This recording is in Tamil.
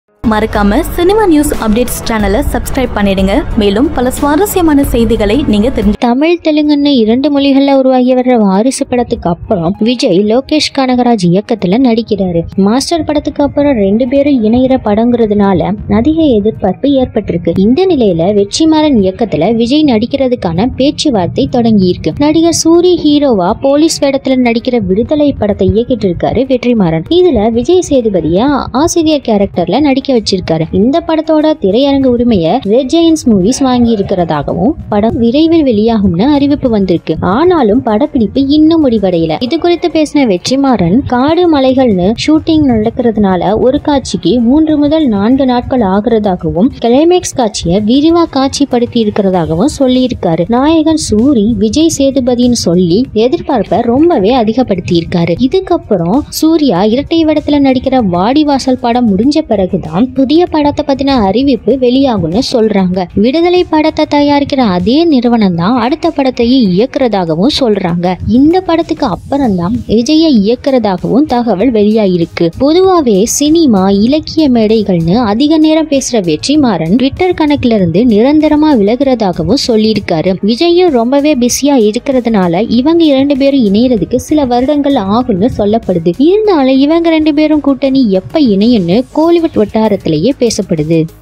மறக்காம சினிமா நியூஸ் அப்டேட்ஸ் சேனலை சப்ஸ்கிரைப் பண்ணிடுங்க மேலும் பல சுவாரஸ்யமான செய்திகளை நீங்க தெரிஞ்சு தமிழ் தெலுங்குன்னு இரண்டு மொழிகள்ல உருவாகி வர்ற வாரிசு படத்துக்கு அப்புறம் விஜய் லோகேஷ் கனகராஜ் இயக்கத்துல நடிக்கிறாரு மாஸ்டர் படத்துக்கு அப்புறம் ரெண்டு பேரும் இணையிற படங்கிறதுனால அதிக எதிர்பார்ப்பு ஏற்பட்டிருக்கு இந்த நிலையில வெற்றிமாறன் இயக்கத்துல விஜய் நடிக்கிறதுக்கான பேச்சுவார்த்தை தொடங்கி இருக்கு நடிகர் சூரி ஹீரோவா போலீஸ் வேடத்துல நடிக்கிற விடுதலை படத்தை இயக்கிட்டு இருக்காரு வெற்றிமாறன் இதுல விஜய் சேதுபதியா ஆசிரியர் கேரக்டர்ல நடிக்க வச்சிருக்காரு இந்த படத்தோட திரையரங்கு உரிமையை ரெட் ஜெயன்ஸ் மூவிஸ் வாங்கி இருக்கிறதாகவும் படம் விரைவில் வெளியாகும்னு அறிவிப்பு வந்திருக்கு ஆனாலும் படப்பிடிப்பு இன்னும் முடிவடையல இது குறித்து பேசின வெற்றிமாறன் காடு மலைகள்னு ஷூட்டிங் நடக்கிறதுனால ஒரு காட்சிக்கு மூன்று முதல் நான்கு நாட்கள் ஆகிறதாகவும் கிளைமேக்ஸ் காட்சியை விரிவா காட்சிப்படுத்தி இருக்கிறதாகவும் சொல்லியிருக்காரு நாயகன் சூரி விஜய் சேதுபதின்னு சொல்லி எதிர்பார்ப்பை ரொம்பவே அதிகப்படுத்தி இருக்காரு இதுக்கப்புறம் சூர்யா இரட்டை வேடத்துல நடிக்கிற வாடிவாசல் படம் முடிஞ்ச பிறகுதான் புதிய படத்தை பத்தின அறிவிப்பு வெளியாகும்னு சொல்றாங்க விடுதலை படத்தை தயாரிக்கிற அதே நிறுவனம் தான் அடுத்த படத்தையும் இயக்குறதாகவும் சொல்றாங்க இந்த படத்துக்கு அப்புறம் தான் விஜய இயக்குறதாகவும் தகவல் வெளியாயிருக்கு பொதுவாவே சினிமா இலக்கிய மேடைகள்னு அதிக நேரம் பேசுற வெற்றிமாறன் ட்விட்டர் கணக்குல இருந்து நிரந்தரமா விலகுறதாகவும் சொல்லியிருக்காரு விஜயும் ரொம்பவே பிஸியா இருக்கிறதுனால இவங்க இரண்டு பேரும் இணையறதுக்கு சில வருடங்கள் ஆகும்னு சொல்லப்படுது இருந்தாலும் இவங்க ரெண்டு பேரும் கூட்டணி எப்ப இணையும்னு கோலிவுட் வட்டாரத்திலேயே பேசப்படுது